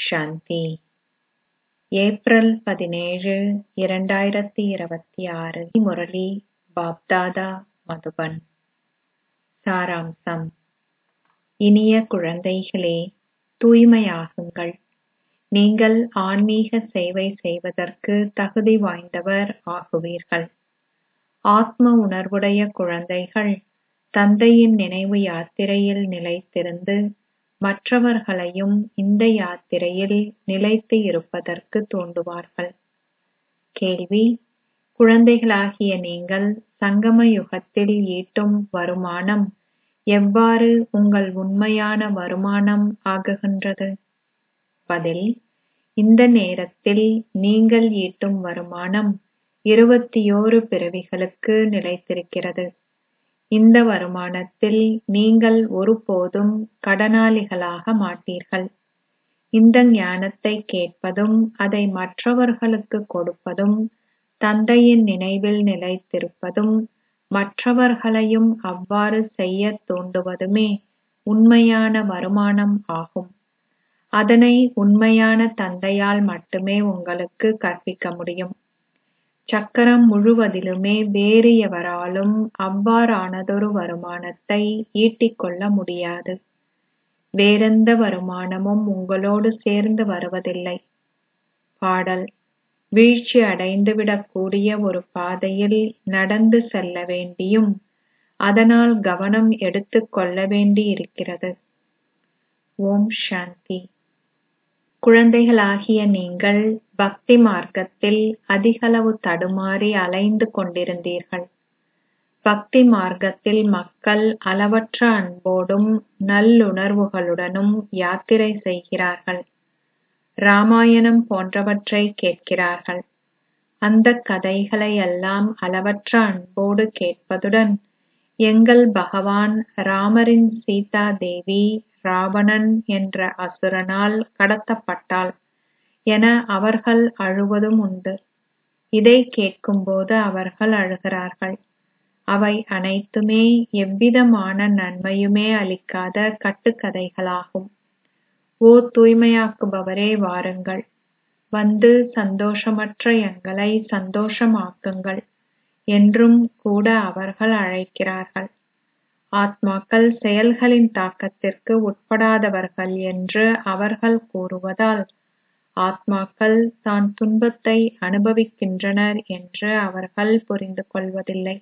சாந்தி April பதினேழு இரண்டாயிரத்தி இருபத்தி ஆறு முரளி பாப்தாதா மதுபன் சாராம்சம் இனிய குழந்தைகளே தூய்மையாகுங்கள் நீங்கள் ஆன்மீக சேவை செய்வதற்கு தகுதி வாய்ந்தவர் ஆகுவீர்கள் ஆத்ம உணர்வுடைய குழந்தைகள் தந்தையின் நினைவு யாத்திரையில் நிலைத்திருந்து மற்றவர்களையும் இந்த யாத்திரையில் நிலைத்து இருப்பதற்கு தூண்டுவார்கள் கேள்வி குழந்தைகளாகிய நீங்கள் சங்கம யுகத்தில் ஈட்டும் வருமானம் எவ்வாறு உங்கள் உண்மையான வருமானம் ஆகுகின்றது பதில் இந்த நேரத்தில் நீங்கள் ஈட்டும் வருமானம் இருபத்தியோரு பிறவிகளுக்கு நிலைத்திருக்கிறது இந்த வருமானத்தில் நீங்கள் ஒருபோதும் கடனாளிகளாக மாட்டீர்கள் இந்த ஞானத்தை கேட்பதும் அதை மற்றவர்களுக்கு கொடுப்பதும் தந்தையின் நினைவில் நிலைத்திருப்பதும் மற்றவர்களையும் அவ்வாறு செய்யத் தூண்டுவதுமே உண்மையான வருமானம் ஆகும் அதனை உண்மையான தந்தையால் மட்டுமே உங்களுக்கு கற்பிக்க முடியும் சக்கரம் முழுவதிலுமே வேறு எவராலும் அவ்வாறானதொரு வருமானத்தை ஈட்டிக்கொள்ள முடியாது வேறெந்த வருமானமும் உங்களோடு சேர்ந்து வருவதில்லை பாடல் வீழ்ச்சி அடைந்துவிடக் கூடிய ஒரு பாதையில் நடந்து செல்ல வேண்டியும் அதனால் கவனம் எடுத்துக் கொள்ள வேண்டியிருக்கிறது ஓம் சாந்தி குழந்தைகளாகிய நீங்கள் பக்தி மார்க்கத்தில் அதிகளவு தடுமாறி அலைந்து கொண்டிருந்தீர்கள் பக்தி மார்க்கத்தில் மக்கள் அளவற்ற அன்போடும் நல்லுணர்வுகளுடனும் யாத்திரை செய்கிறார்கள் ராமாயணம் போன்றவற்றை கேட்கிறார்கள் அந்த கதைகளை எல்லாம் அளவற்ற அன்போடு கேட்பதுடன் எங்கள் பகவான் ராமரின் சீதா தேவி ராவணன் என்ற அசுரனால் கடத்தப்பட்டாள் என அவர்கள் அழுவதும் உண்டு இதை கேட்கும்போது அவர்கள் அழுகிறார்கள் அவை அனைத்துமே எவ்விதமான நன்மையுமே அளிக்காத கட்டுக்கதைகளாகும் ஓ தூய்மையாக்குபவரே வாருங்கள் வந்து சந்தோஷமற்ற எங்களை சந்தோஷமாக்குங்கள் என்றும் கூட அவர்கள் அழைக்கிறார்கள் ஆத்மாக்கள் செயல்களின் தாக்கத்திற்கு உட்படாதவர்கள் என்று அவர்கள் கூறுவதால் ஆத்மாக்கள் தான் துன்பத்தை அனுபவிக்கின்றனர் என்று அவர்கள் புரிந்து கொள்வதில்லை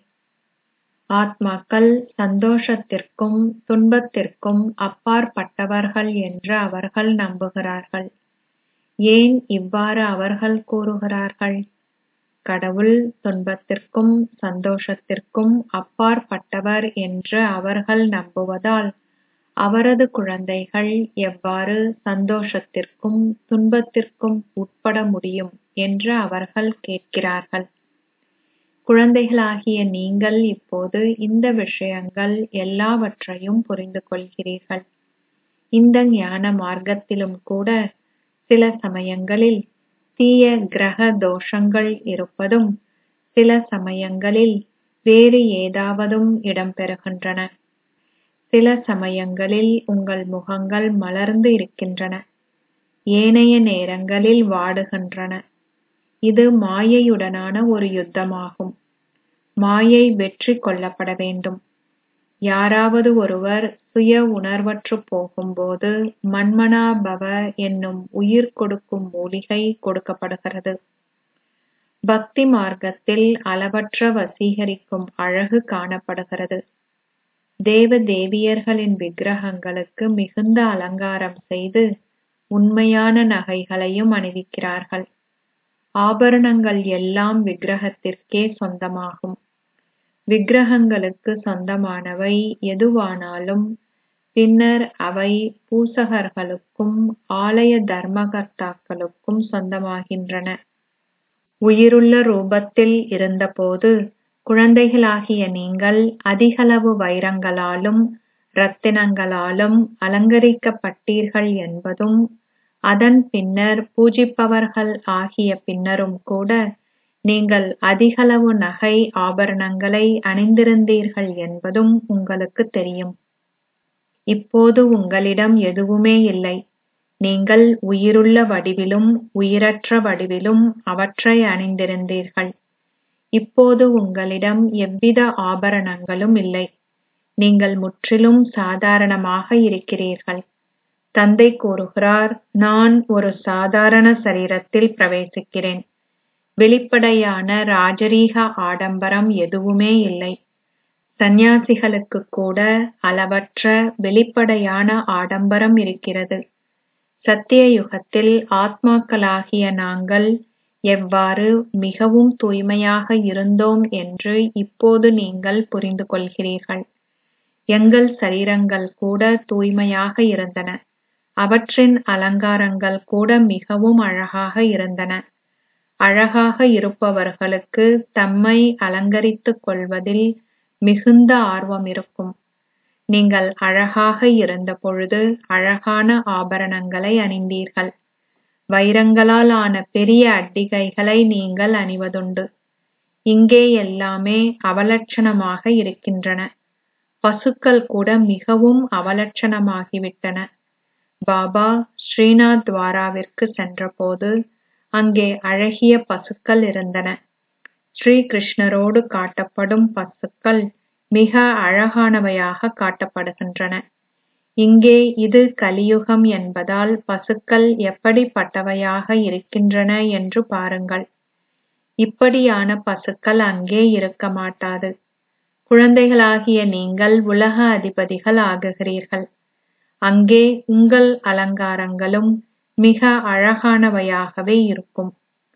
ஆத்மாக்கள் சந்தோஷத்திற்கும் துன்பத்திற்கும் அப்பாற்பட்டவர்கள் என்று அவர்கள் நம்புகிறார்கள் ஏன் இவ்வாறு அவர்கள் கூறுகிறார்கள் கடவுள் துன்பத்திற்கும் சந்தோஷத்திற்கும் அப்பாற்பட்டவர் என்று அவர்கள் நம்புவதால் அவரது குழந்தைகள் எவ்வாறு சந்தோஷத்திற்கும் துன்பத்திற்கும் உட்பட முடியும் என்று அவர்கள் கேட்கிறார்கள் குழந்தைகளாகிய நீங்கள் இப்போது இந்த விஷயங்கள் எல்லாவற்றையும் புரிந்து கொள்கிறீர்கள் இந்த ஞான மார்க்கத்திலும் கூட சில சமயங்களில் தீய கிரக தோஷங்கள் இருப்பதும் சில சமயங்களில் வேறு ஏதாவதும் இடம்பெறுகின்றன சில சமயங்களில் உங்கள் முகங்கள் மலர்ந்து இருக்கின்றன ஏனைய நேரங்களில் வாடுகின்றன இது மாயையுடனான ஒரு யுத்தமாகும் மாயை வெற்றி கொள்ளப்பட வேண்டும் யாராவது ஒருவர் சுய உணர்வற்று போகும்போது மன்மனா பவ என்னும் உயிர் கொடுக்கும் மூலிகை கொடுக்கப்படுகிறது பக்தி மார்க்கத்தில் அளவற்ற வசீகரிக்கும் அழகு காணப்படுகிறது தேவ தேவியர்களின் விக்கிரகங்களுக்கு மிகுந்த அலங்காரம் செய்து உண்மையான நகைகளையும் அணிவிக்கிறார்கள் ஆபரணங்கள் எல்லாம் விக்கிரகத்திற்கே சொந்தமாகும் விக்கிரகங்களுக்கு சொந்தமானவை எதுவானாலும் பின்னர் அவை பூசகர்களுக்கும் ஆலய தர்மகர்த்தாக்களுக்கும் சொந்தமாகின்றன உயிருள்ள ரூபத்தில் இருந்தபோது குழந்தைகளாகிய நீங்கள் அதிகளவு வைரங்களாலும் ரத்தினங்களாலும் அலங்கரிக்கப்பட்டீர்கள் என்பதும் அதன் பின்னர் பூஜிப்பவர்கள் ஆகிய பின்னரும் கூட நீங்கள் அதிகளவு நகை ஆபரணங்களை அணிந்திருந்தீர்கள் என்பதும் உங்களுக்கு தெரியும் இப்போது உங்களிடம் எதுவுமே இல்லை நீங்கள் உயிருள்ள வடிவிலும் உயிரற்ற வடிவிலும் அவற்றை அணிந்திருந்தீர்கள் இப்போது உங்களிடம் எவ்வித ஆபரணங்களும் இல்லை நீங்கள் முற்றிலும் சாதாரணமாக இருக்கிறீர்கள் தந்தை கூறுகிறார் நான் ஒரு சாதாரண சரீரத்தில் பிரவேசிக்கிறேன் வெளிப்படையான ராஜரீக ஆடம்பரம் எதுவுமே இல்லை சந்நியாசிகளுக்கு கூட அளவற்ற வெளிப்படையான ஆடம்பரம் இருக்கிறது சத்திய யுகத்தில் ஆத்மாக்களாகிய நாங்கள் எவ்வாறு மிகவும் தூய்மையாக இருந்தோம் என்று இப்போது நீங்கள் புரிந்து கொள்கிறீர்கள் எங்கள் சரீரங்கள் கூட தூய்மையாக இருந்தன அவற்றின் அலங்காரங்கள் கூட மிகவும் அழகாக இருந்தன அழகாக இருப்பவர்களுக்கு தம்மை அலங்கரித்துக் கொள்வதில் மிகுந்த ஆர்வம் இருக்கும் நீங்கள் அழகாக இருந்த பொழுது அழகான ஆபரணங்களை அணிந்தீர்கள் வைரங்களால் ஆன பெரிய அட்டிகைகளை நீங்கள் அணிவதுண்டு இங்கே எல்லாமே அவலட்சணமாக இருக்கின்றன பசுக்கள் கூட மிகவும் அவலட்சணமாகிவிட்டன பாபா ஸ்ரீநாத் துவாராவிற்கு சென்றபோது அங்கே அழகிய பசுக்கள் இருந்தன ஸ்ரீ கிருஷ்ணரோடு காட்டப்படும் பசுக்கள் மிக அழகானவையாக காட்டப்படுகின்றன இங்கே இது கலியுகம் என்பதால் பசுக்கள் எப்படிப்பட்டவையாக இருக்கின்றன என்று பாருங்கள் இப்படியான பசுக்கள் அங்கே இருக்க மாட்டாது குழந்தைகளாகிய நீங்கள் உலக அதிபதிகள் ஆகுகிறீர்கள் அங்கே உங்கள் அலங்காரங்களும் மிக அழகானவையாகவே இருக்கும்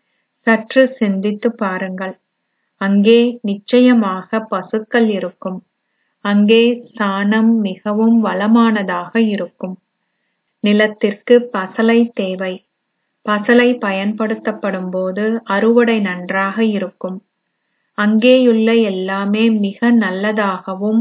சற்று சிந்தித்து பாருங்கள் அங்கே நிச்சயமாக பசுக்கள் இருக்கும் அங்கே சாணம் மிகவும் வளமானதாக இருக்கும் நிலத்திற்கு பசலை தேவை பசலை பயன்படுத்தப்படும் போது அறுவடை நன்றாக இருக்கும் அங்கேயுள்ள எல்லாமே மிக நல்லதாகவும்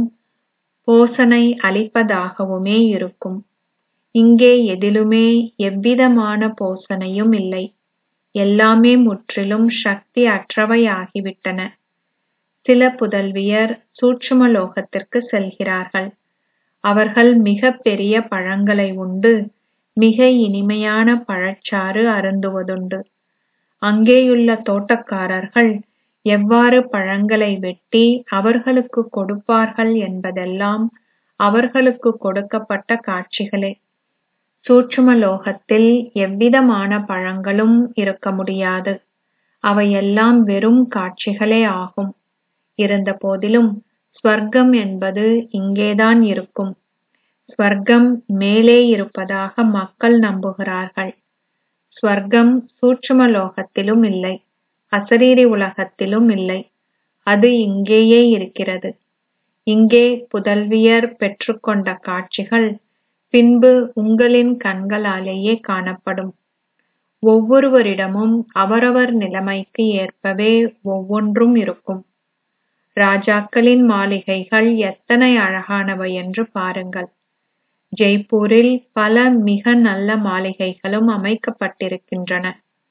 போசனை அளிப்பதாகவுமே இருக்கும் இங்கே எதிலுமே எவ்விதமான போசனையும் இல்லை எல்லாமே முற்றிலும் சக்தி அற்றவையாகிவிட்டன சில புதல்வியர் சூட்சும லோகத்திற்கு செல்கிறார்கள் அவர்கள் மிக பெரிய பழங்களை உண்டு மிக இனிமையான பழச்சாறு அருந்துவதுண்டு அங்கேயுள்ள தோட்டக்காரர்கள் எவ்வாறு பழங்களை வெட்டி அவர்களுக்கு கொடுப்பார்கள் என்பதெல்லாம் அவர்களுக்கு கொடுக்கப்பட்ட காட்சிகளே சூட்சும லோகத்தில் எவ்விதமான பழங்களும் இருக்க முடியாது அவையெல்லாம் வெறும் காட்சிகளே ஆகும் இருந்த போதிலும் ஸ்வர்க்கம் என்பது இங்கேதான் இருக்கும் ஸ்வர்க்கம் மேலே இருப்பதாக மக்கள் நம்புகிறார்கள் ஸ்வர்க்கம் சூட்சும லோகத்திலும் இல்லை அசரீரி உலகத்திலும் இல்லை அது இங்கேயே இருக்கிறது இங்கே புதல்வியர் பெற்றுக்கொண்ட காட்சிகள் பின்பு உங்களின் கண்களாலேயே காணப்படும் ஒவ்வொருவரிடமும் அவரவர் நிலைமைக்கு ஏற்பவே ஒவ்வொன்றும் இருக்கும் ராஜாக்களின் மாளிகைகள் எத்தனை அழகானவை என்று பாருங்கள் ஜெய்ப்பூரில் பல மிக நல்ல மாளிகைகளும் அமைக்கப்பட்டிருக்கின்றன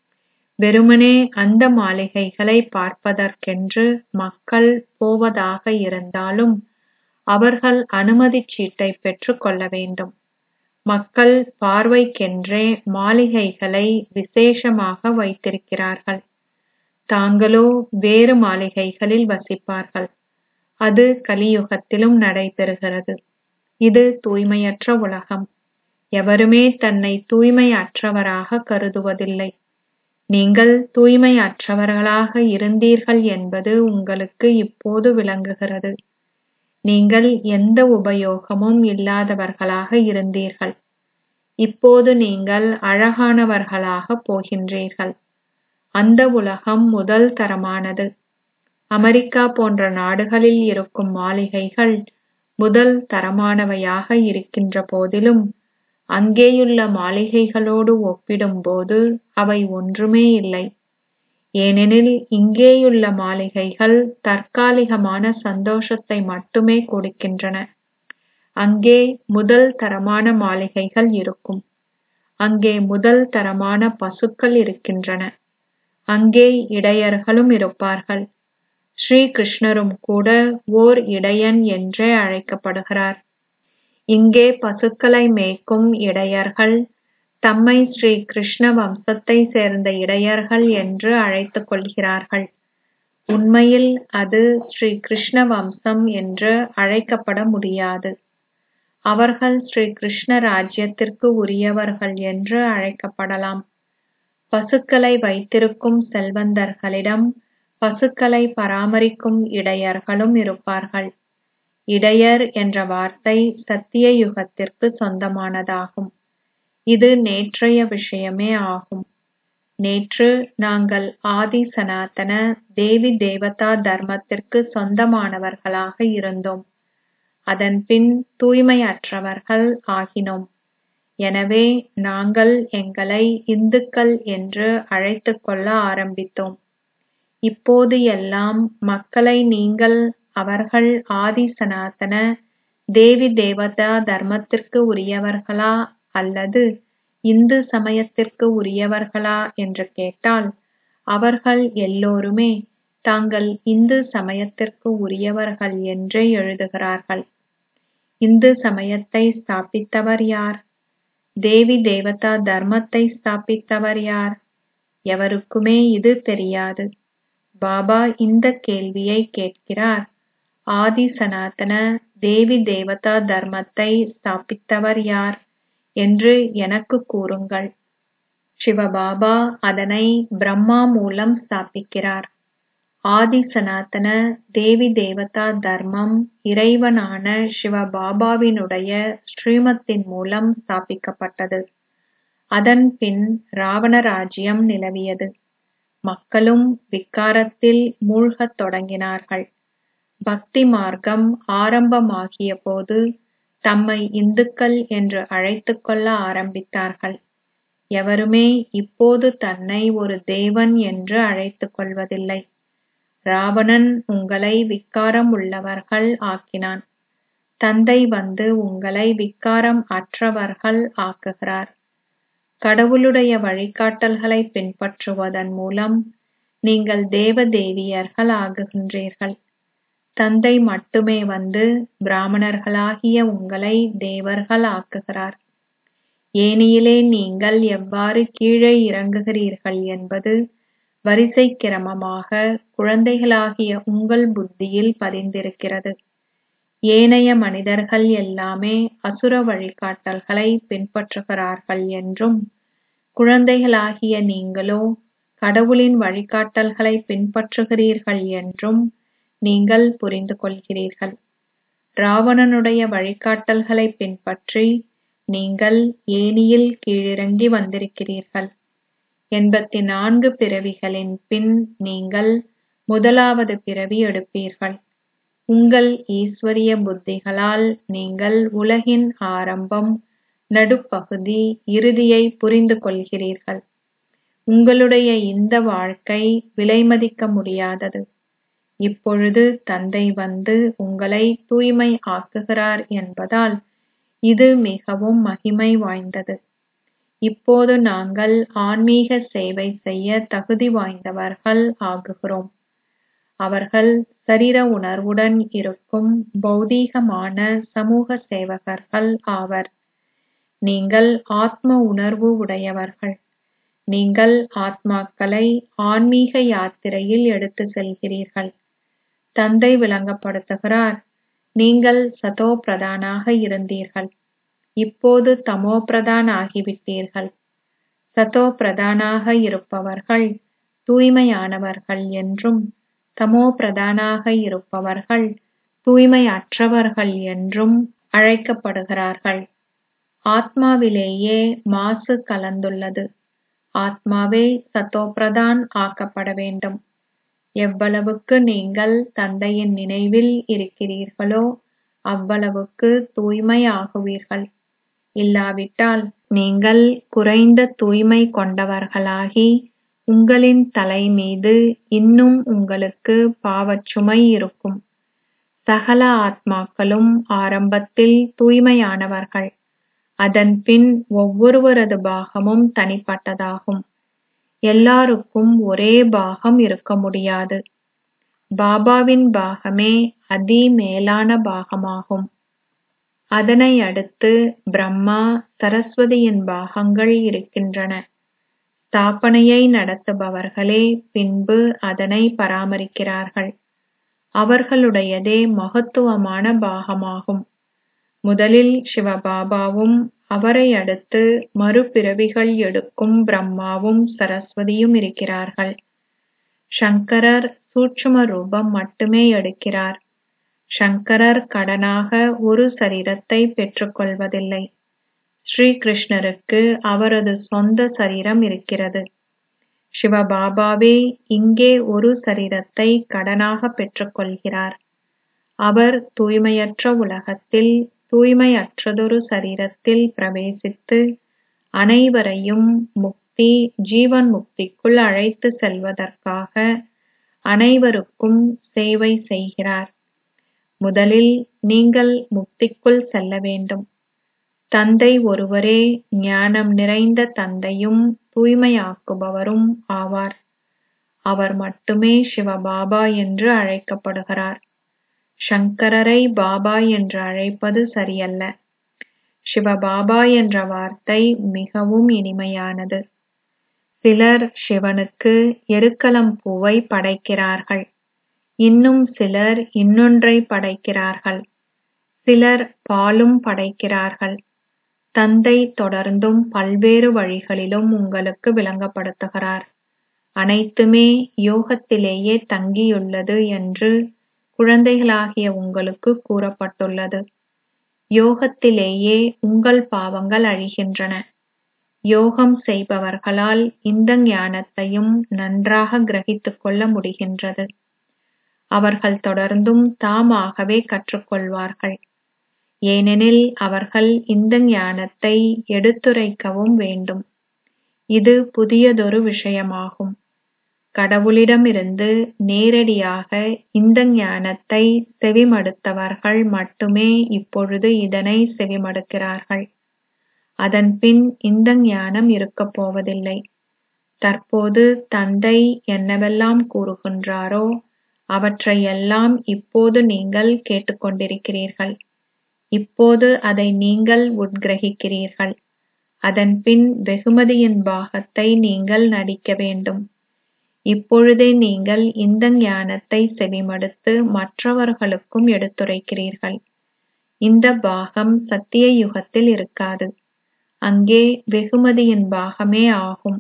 வெறுமனே அந்த மாளிகைகளை பார்ப்பதற்கென்று மக்கள் போவதாக இருந்தாலும் அவர்கள் அனுமதிச் சீட்டை பெற்றுக் கொள்ள வேண்டும் மக்கள் பார்வைக்கென்றே மாளிகைகளை விசேஷமாக வைத்திருக்கிறார்கள் தாங்களோ வேறு மாளிகைகளில் வசிப்பார்கள் அது கலியுகத்திலும் நடைபெறுகிறது இது தூய்மையற்ற உலகம் எவருமே தன்னை தூய்மை அற்றவராக கருதுவதில்லை நீங்கள் தூய்மை அற்றவர்களாக இருந்தீர்கள் என்பது உங்களுக்கு இப்போது விளங்குகிறது நீங்கள் எந்த உபயோகமும் இல்லாதவர்களாக இருந்தீர்கள் இப்போது நீங்கள் அழகானவர்களாக போகின்றீர்கள் அந்த உலகம் முதல் தரமானது அமெரிக்கா போன்ற நாடுகளில் இருக்கும் மாளிகைகள் முதல் தரமானவையாக இருக்கின்ற போதிலும் அங்கேயுள்ள மாளிகைகளோடு ஒப்பிடும்போது அவை ஒன்றுமே இல்லை ஏனெனில் இங்கேயுள்ள மாளிகைகள் தற்காலிகமான சந்தோஷத்தை மட்டுமே கொடுக்கின்றன அங்கே முதல் தரமான மாளிகைகள் இருக்கும் அங்கே முதல் தரமான பசுக்கள் இருக்கின்றன அங்கே இடையர்களும் இருப்பார்கள் ஸ்ரீ கிருஷ்ணரும் கூட ஓர் இடையன் என்றே அழைக்கப்படுகிறார் இங்கே பசுக்களை மேய்க்கும் இடையர்கள் தம்மை ஸ்ரீ கிருஷ்ண வம்சத்தை சேர்ந்த இடையர்கள் என்று அழைத்துக் கொள்கிறார்கள் உண்மையில் அது ஸ்ரீ கிருஷ்ண வம்சம் என்று அழைக்கப்பட முடியாது அவர்கள் ஸ்ரீ கிருஷ்ண ராஜ்யத்திற்கு உரியவர்கள் என்று அழைக்கப்படலாம் பசுக்களை வைத்திருக்கும் செல்வந்தர்களிடம் பசுக்களை பராமரிக்கும் இடையர்களும் இருப்பார்கள் இடையர் என்ற வார்த்தை சத்திய யுகத்திற்கு சொந்தமானதாகும் இது நேற்றைய விஷயமே ஆகும் நேற்று நாங்கள் ஆதி சனாதன தேவி தேவதா தர்மத்திற்கு சொந்தமானவர்களாக இருந்தோம் அதன்பின் தூய்மையற்றவர்கள் ஆகினோம் எனவே நாங்கள் எங்களை இந்துக்கள் என்று அழைத்துக் கொள்ள ஆரம்பித்தோம் இப்போது எல்லாம் மக்களை நீங்கள் அவர்கள் ஆதி சனாதன தேவி தேவதா தர்மத்திற்கு உரியவர்களா அல்லது இந்து சமயத்திற்கு உரியவர்களா என்று கேட்டால் அவர்கள் எல்லோருமே தாங்கள் இந்து சமயத்திற்கு உரியவர்கள் என்றே எழுதுகிறார்கள் இந்து சமயத்தை ஸ்தாபித்தவர் யார் தேவி தேவதா தர்மத்தை ஸ்தாபித்தவர் யார் எவருக்குமே இது தெரியாது பாபா இந்த கேள்வியை கேட்கிறார் ஆதி சனாதன தேவி தேவதா தர்மத்தை ஸ்தாபித்தவர் யார் என்று எனக்கு கூறுங்கள் சிவபாபா அதனை பிரம்மா மூலம் ஸ்தாபிக்கிறார் ஆதி சனாதன தேவி தேவதா தர்மம் இறைவனான சிவபாபாவினுடைய ஸ்ரீமத்தின் மூலம் ஸ்தாபிக்கப்பட்டது அதன் பின் ராவண ராஜ்யம் நிலவியது மக்களும் விக்காரத்தில் மூழ்கத் தொடங்கினார்கள் பக்தி மார்க்கம் ஆரம்பமாகிய போது தம்மை இந்துக்கள் என்று அழைத்துக் கொள்ள ஆரம்பித்தார்கள் எவருமே இப்போது தன்னை ஒரு தேவன் என்று அழைத்துக் கொள்வதில்லை ராவணன் உங்களை விக்காரம் உள்ளவர்கள் ஆக்கினான் தந்தை வந்து உங்களை விக்காரம் அற்றவர்கள் ஆக்குகிறார் கடவுளுடைய வழிகாட்டல்களை பின்பற்றுவதன் மூலம் நீங்கள் தேவ தேவியர்கள் ஆகுகின்றீர்கள் தந்தை மட்டுமே வந்து பிராமணர்களாகிய உங்களை தேவர்கள் ஆக்குகிறார் ஏனியிலே நீங்கள் எவ்வாறு கீழே இறங்குகிறீர்கள் என்பது வரிசை கிரமமாக குழந்தைகளாகிய உங்கள் புத்தியில் பதிந்திருக்கிறது ஏனைய மனிதர்கள் எல்லாமே அசுர வழிகாட்டல்களை பின்பற்றுகிறார்கள் என்றும் குழந்தைகளாகிய நீங்களோ கடவுளின் வழிகாட்டல்களை பின்பற்றுகிறீர்கள் என்றும் நீங்கள் புரிந்து கொள்கிறீர்கள் ராவணனுடைய வழிகாட்டல்களை பின்பற்றி நீங்கள் ஏனியில் கீழிறங்கி வந்திருக்கிறீர்கள் எண்பத்தி நான்கு பிறவிகளின் பின் நீங்கள் முதலாவது பிறவி எடுப்பீர்கள் உங்கள் ஈஸ்வரிய புத்திகளால் நீங்கள் உலகின் ஆரம்பம் நடுப்பகுதி இறுதியை புரிந்து கொள்கிறீர்கள் உங்களுடைய இந்த வாழ்க்கை விலைமதிக்க முடியாதது இப்பொழுது தந்தை வந்து உங்களை தூய்மை ஆக்குகிறார் என்பதால் இது மிகவும் மகிமை வாய்ந்தது இப்போது நாங்கள் ஆன்மீக சேவை செய்ய தகுதி வாய்ந்தவர்கள் ஆகுகிறோம் அவர்கள் சரீர உணர்வுடன் இருக்கும் பௌதீகமான சமூக சேவகர்கள் ஆவர் நீங்கள் ஆத்ம உணர்வு உடையவர்கள் நீங்கள் ஆத்மாக்களை ஆன்மீக யாத்திரையில் எடுத்து செல்கிறீர்கள் தந்தை விளங்கப்படுத்துகிறார் நீங்கள் சதோ பிரதானாக இருந்தீர்கள் இப்போது தமோ பிரதான் ஆகிவிட்டீர்கள் சதோ பிரதானாக இருப்பவர்கள் தூய்மையானவர்கள் என்றும் தமோ பிரதானாக இருப்பவர்கள் தூய்மையற்றவர்கள் என்றும் அழைக்கப்படுகிறார்கள் ஆத்மாவிலேயே மாசு கலந்துள்ளது ஆத்மாவே சத்தோப்பிரதான் ஆக்கப்பட வேண்டும் எவ்வளவுக்கு நீங்கள் தந்தையின் நினைவில் இருக்கிறீர்களோ அவ்வளவுக்கு தூய்மை ஆகுவீர்கள் இல்லாவிட்டால் நீங்கள் குறைந்த தூய்மை கொண்டவர்களாகி உங்களின் தலை மீது இன்னும் உங்களுக்கு பாவச்சுமை இருக்கும் சகல ஆத்மாக்களும் ஆரம்பத்தில் தூய்மையானவர்கள் அதன்பின் ஒவ்வொருவரது பாகமும் தனிப்பட்டதாகும் எல்லாருக்கும் ஒரே பாகம் இருக்க முடியாது பாபாவின் பாகமே அதி மேலான பாகமாகும் அதனை அடுத்து பிரம்மா சரஸ்வதியின் பாகங்கள் இருக்கின்றன ஸ்தாபனையை நடத்துபவர்களே பின்பு அதனை பராமரிக்கிறார்கள் அவர்களுடையதே மகத்துவமான பாகமாகும் முதலில் சிவபாபாவும் அவரை அடுத்து மறுபிறவிகள் எடுக்கும் பிரம்மாவும் சரஸ்வதியும் இருக்கிறார்கள் சங்கரர் சூட்சும ரூபம் மட்டுமே எடுக்கிறார் சங்கரர் கடனாக ஒரு சரீரத்தை பெற்றுக்கொள்வதில்லை ஸ்ரீகிருஷ்ணருக்கு அவரது சொந்த சரீரம் இருக்கிறது சிவபாபாவே இங்கே ஒரு சரீரத்தை கடனாக பெற்றுக்கொள்கிறார் அவர் தூய்மையற்ற உலகத்தில் தூய்மையற்றதொரு சரீரத்தில் பிரவேசித்து அனைவரையும் முக்தி ஜீவன் முக்திக்குள் அழைத்து செல்வதற்காக அனைவருக்கும் சேவை செய்கிறார் முதலில் நீங்கள் முக்திக்குள் செல்ல வேண்டும் தந்தை ஒருவரே ஞானம் நிறைந்த தந்தையும் தூய்மையாக்குபவரும் ஆவார் அவர் மட்டுமே சிவபாபா என்று அழைக்கப்படுகிறார் சங்கரரை பாபா என்று அழைப்பது சரியல்ல சிவபாபா என்ற வார்த்தை மிகவும் இனிமையானது சிலர் சிவனுக்கு எருக்கலம் பூவை படைக்கிறார்கள் இன்னும் சிலர் இன்னொன்றை படைக்கிறார்கள் சிலர் பாலும் படைக்கிறார்கள் தந்தை தொடர்ந்தும் பல்வேறு வழிகளிலும் உங்களுக்கு விளங்கப்படுத்துகிறார் அனைத்துமே யோகத்திலேயே தங்கியுள்ளது என்று குழந்தைகளாகிய உங்களுக்கு கூறப்பட்டுள்ளது யோகத்திலேயே உங்கள் பாவங்கள் அழிகின்றன யோகம் செய்பவர்களால் இந்த ஞானத்தையும் நன்றாக கிரகித்துக் கொள்ள முடிகின்றது அவர்கள் தொடர்ந்தும் தாமாகவே கற்றுக்கொள்வார்கள் ஏனெனில் அவர்கள் இந்த ஞானத்தை எடுத்துரைக்கவும் வேண்டும் இது புதியதொரு விஷயமாகும் கடவுளிடமிருந்து நேரடியாக இந்த ஞானத்தை செவிமடுத்தவர்கள் மட்டுமே இப்பொழுது இதனை செவிமடுக்கிறார்கள் அதன்பின் இந்த ஞானம் இருக்கப் போவதில்லை தற்போது தந்தை என்னவெல்லாம் கூறுகின்றாரோ அவற்றையெல்லாம் இப்போது நீங்கள் கேட்டுக்கொண்டிருக்கிறீர்கள் இப்போது அதை நீங்கள் உட்கிரகிக்கிறீர்கள் அதன்பின் வெகுமதியின் பாகத்தை நீங்கள் நடிக்க வேண்டும் இப்பொழுதே நீங்கள் இந்த ஞானத்தை செவிமடுத்து மற்றவர்களுக்கும் எடுத்துரைக்கிறீர்கள் இந்த பாகம் சத்திய யுகத்தில் இருக்காது அங்கே வெகுமதியின் பாகமே ஆகும்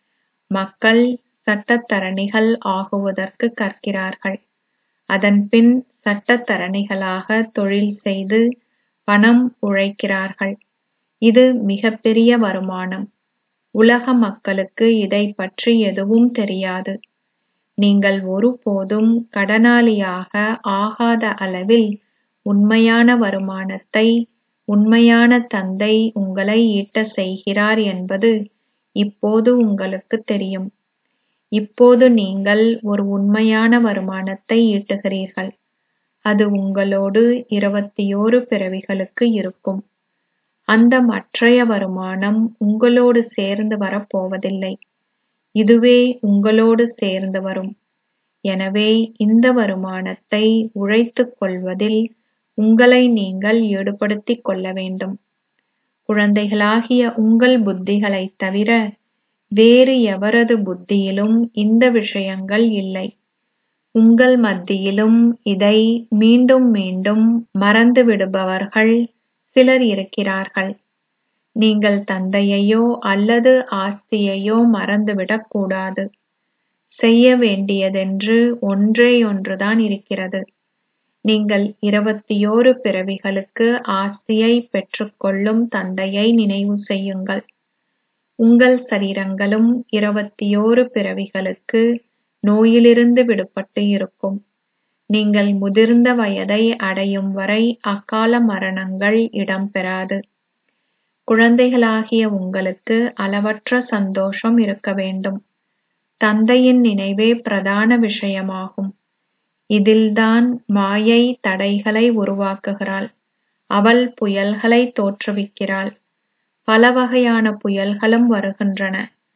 மக்கள் சட்டத்தரணிகள் ஆகுவதற்கு கற்கிறார்கள் அதன்பின் சட்டத்தரணிகளாக தொழில் செய்து பணம் உழைக்கிறார்கள் இது மிகப்பெரிய வருமானம் உலக மக்களுக்கு இதைப் பற்றி எதுவும் தெரியாது நீங்கள் ஒருபோதும் கடனாளியாக ஆகாத அளவில் உண்மையான வருமானத்தை உண்மையான தந்தை உங்களை ஈட்டச் செய்கிறார் என்பது இப்போது உங்களுக்குத் தெரியும் இப்போது நீங்கள் ஒரு உண்மையான வருமானத்தை ஈட்டுகிறீர்கள் அது உங்களோடு இருபத்தியோரு பிறவிகளுக்கு இருக்கும் அந்த மற்றைய வருமானம் உங்களோடு சேர்ந்து வரப்போவதில்லை இதுவே உங்களோடு சேர்ந்து வரும் எனவே இந்த வருமானத்தை உழைத்துக் கொள்வதில் உங்களை நீங்கள் ஈடுபடுத்திக் கொள்ள வேண்டும் குழந்தைகளாகிய உங்கள் புத்திகளைத் தவிர வேறு எவரது புத்தியிலும் இந்த விஷயங்கள் இல்லை உங்கள் மத்தியிலும் இதை மீண்டும் மீண்டும் மறந்துவிடுபவர்கள் சிலர் இருக்கிறார்கள் நீங்கள் தந்தையையோ அல்லது ஆஸ்தியையோ மறந்துவிடக் கூடாது செய்ய வேண்டியதென்று ஒன்றேயொன்றுதான் இருக்கிறது நீங்கள் இருபத்தியோரு பிறவிகளுக்கு ஆஸ்தியை பெற்றுக்கொள்ளும் தந்தையை நினைவு செய்யுங்கள் உங்கள் சரீரங்களும் இருபத்தியோரு பிறவிகளுக்கு நோயிலிருந்து விடுபட்டு இருக்கும் நீங்கள் முதிர்ந்த வயதை அடையும் வரை அகால மரணங்கள் இடம்பெறாது குழந்தைகளாகிய உங்களுக்கு அளவற்ற சந்தோஷம் இருக்க வேண்டும் தந்தையின் நினைவே பிரதான விஷயமாகும் இதில்தான் மாயை தடைகளை உருவாக்குகிறாள் அவள் புயல்களை தோற்றுவிக்கிறாள் பல வகையான புயல்களும் வருகின்றன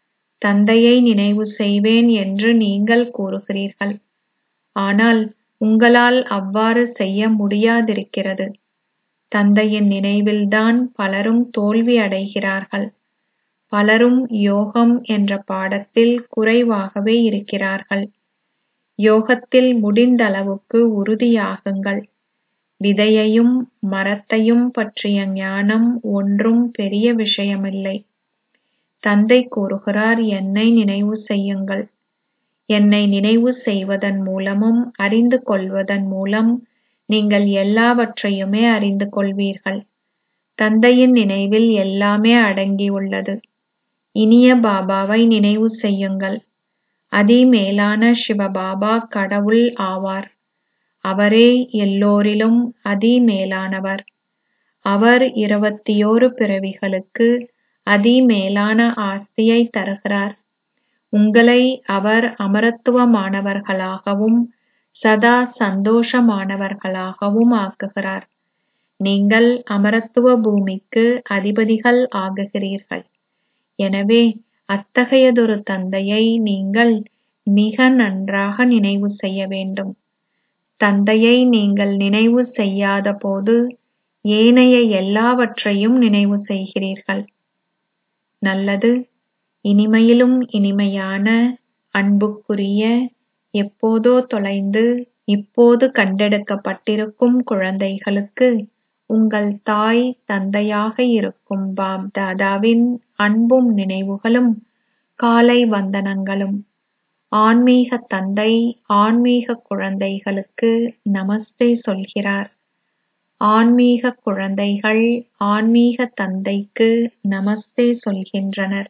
தந்தையை நினைவு செய்வேன் என்று நீங்கள் கூறுகிறீர்கள் ஆனால் உங்களால் அவ்வாறு செய்ய முடியாதிருக்கிறது தந்தையின் நினைவில்தான் பலரும் தோல்வி அடைகிறார்கள் பலரும் யோகம் என்ற பாடத்தில் குறைவாகவே இருக்கிறார்கள் யோகத்தில் முடிந்தளவுக்கு உறுதியாகுங்கள் விதையையும் மரத்தையும் பற்றிய ஞானம் ஒன்றும் பெரிய விஷயமில்லை தந்தை கூறுகிறார் என்னை நினைவு செய்யுங்கள் என்னை நினைவு செய்வதன் மூலமும் அறிந்து கொள்வதன் மூலம் நீங்கள் எல்லாவற்றையுமே அறிந்து கொள்வீர்கள் தந்தையின் நினைவில் எல்லாமே அடங்கியுள்ளது இனிய பாபாவை நினைவு செய்யுங்கள் அதிமேலான சிவபாபா கடவுள் ஆவார் அவரே எல்லோரிலும் அதிமேலானவர் அவர் இருபத்தியோரு பிறவிகளுக்கு அதிமேலான ஆஸ்தியை தருகிறார் உங்களை அவர் அமரத்துவமானவர்களாகவும் சதா சந்தோஷமானவர்களாகவும் ஆக்குகிறார் நீங்கள் அமரத்துவ பூமிக்கு அதிபதிகள் ஆகுகிறீர்கள் எனவே அத்தகையதொரு தந்தையை நீங்கள் மிக நன்றாக நினைவு செய்ய வேண்டும் தந்தையை நீங்கள் நினைவு செய்யாத போது ஏனைய எல்லாவற்றையும் நினைவு செய்கிறீர்கள் நல்லது இனிமையிலும் இனிமையான அன்புக்குரிய எப்போதோ தொலைந்து இப்போது கண்டெடுக்கப்பட்டிருக்கும் குழந்தைகளுக்கு உங்கள் தாய் தந்தையாக இருக்கும் பாப் தாதாவின் அன்பும் நினைவுகளும் காலை வந்தனங்களும் ஆன்மீக தந்தை ஆன்மீக குழந்தைகளுக்கு நமஸ்தே சொல்கிறார் ஆன்மீக குழந்தைகள் ஆன்மீக தந்தைக்கு நமஸ்தே சொல்கின்றனர்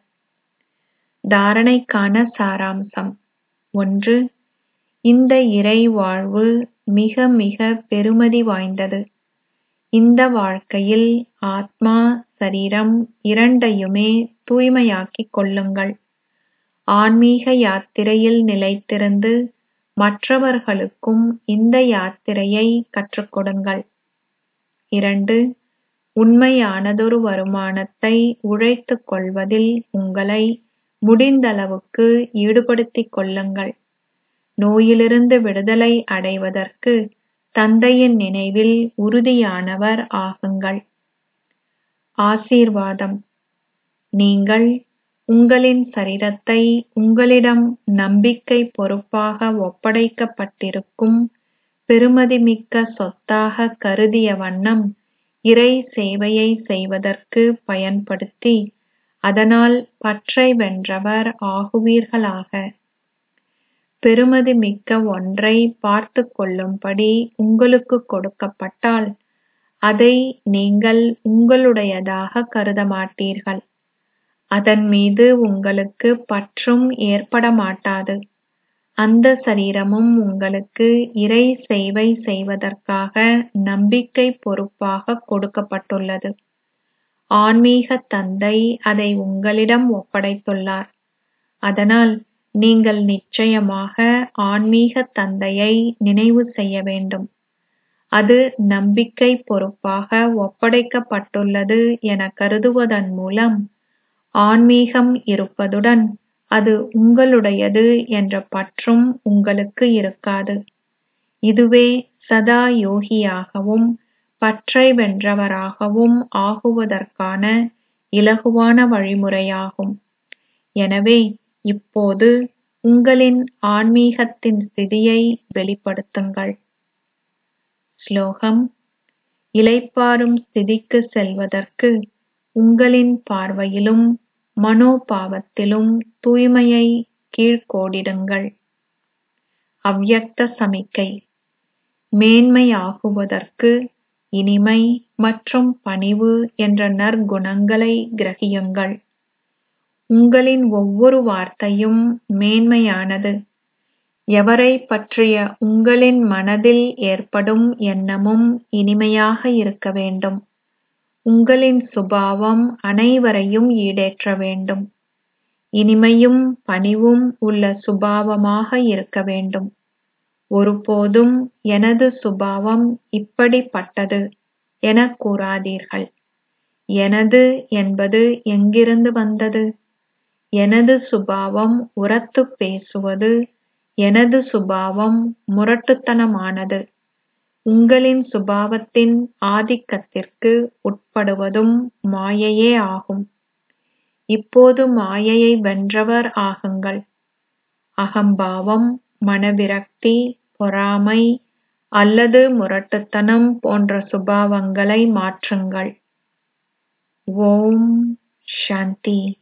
தாரணைக்கான சாராம்சம் ஒன்று இந்த இறை வாழ்வு மிக மிக பெருமதி வாய்ந்தது இந்த வாழ்க்கையில் ஆத்மா சரீரம் இரண்டையுமே தூய்மையாக்கிக் கொள்ளுங்கள் ஆன்மீக யாத்திரையில் நிலைத்திருந்து மற்றவர்களுக்கும் இந்த யாத்திரையை கற்றுக் கொடுங்கள் இரண்டு உண்மையானதொரு வருமானத்தை உழைத்துக் கொள்வதில் உங்களை முடிந்தளவுக்கு ஈடுபடுத்திக் கொள்ளுங்கள் நோயிலிருந்து விடுதலை அடைவதற்கு தந்தையின் நினைவில் உறுதியானவர் ஆகுங்கள் ஆசீர்வாதம் நீங்கள் உங்களின் சரீரத்தை உங்களிடம் நம்பிக்கை பொறுப்பாக ஒப்படைக்கப்பட்டிருக்கும் பெறுமதிமிக்க சொத்தாக கருதிய வண்ணம் இறை சேவையை செய்வதற்கு பயன்படுத்தி அதனால் பற்றை வென்றவர் ஆகுவீர்களாக பெறுமதிமிக்க ஒன்றை பார்த்துக் கொள்ளும்படி உங்களுக்கு கொடுக்கப்பட்டால் அதை நீங்கள் உங்களுடையதாக கருத மாட்டீர்கள் அதன் மீது உங்களுக்கு பற்றும் ஏற்பட மாட்டாது அந்த சரீரமும் உங்களுக்கு இறை சேவை செய்வதற்காக நம்பிக்கை பொறுப்பாக கொடுக்கப்பட்டுள்ளது ஆன்மீக தந்தை அதை உங்களிடம் ஒப்படைத்துள்ளார் அதனால் நீங்கள் நிச்சயமாக ஆன்மீக தந்தையை நினைவு செய்ய வேண்டும் அது நம்பிக்கை பொறுப்பாக ஒப்படைக்கப்பட்டுள்ளது என கருதுவதன் மூலம் ஆன்மீகம் இருப்பதுடன் அது உங்களுடையது என்ற பற்றும் உங்களுக்கு இருக்காது இதுவே சதா யோகியாகவும் பற்றை வென்றவராகவும் ஆகுவதற்கான இலகுவான வழிமுறையாகும் எனவே இப்போது உங்களின் ஆன்மீகத்தின் ஸ்திதியை வெளிப்படுத்துங்கள் ஸ்லோகம் இளைப்பாறும் ஸ்திதிக்கு செல்வதற்கு உங்களின் பார்வையிலும் மனோபாவத்திலும் தூய்மையை கீழ்க்கோடிடுங்கள் அவ்யக்த சமிக்கை மேன்மையாகுவதற்கு இனிமை மற்றும் பணிவு என்ற நற்குணங்களை கிரகியுங்கள் உங்களின் ஒவ்வொரு வார்த்தையும் மேன்மையானது எவரைப் பற்றிய உங்களின் மனதில் ஏற்படும் எண்ணமும் இனிமையாக இருக்க வேண்டும் உங்களின் சுபாவம் அனைவரையும் ஈடேற்ற வேண்டும் இனிமையும் பணிவும் உள்ள சுபாவமாக இருக்க வேண்டும் ஒருபோதும் எனது சுபாவம் இப்படிப்பட்டது எனக் கூறாதீர்கள் எனது என்பது எங்கிருந்து வந்தது எனது சுபாவம் உரத்துப் பேசுவது எனது சுபாவம் முரட்டுத்தனமானது உங்களின் சுபாவத்தின் ஆதிக்கத்திற்கு உட்படுவதும் மாயையே ஆகும் இப்போது மாயையை வென்றவர் ஆகுங்கள் அகம்பாவம் மனவிரக்தி பொறாமை அல்லது முரட்டுத்தனம் போன்ற சுபாவங்களை மாற்றுங்கள் ஓம் சாந்தி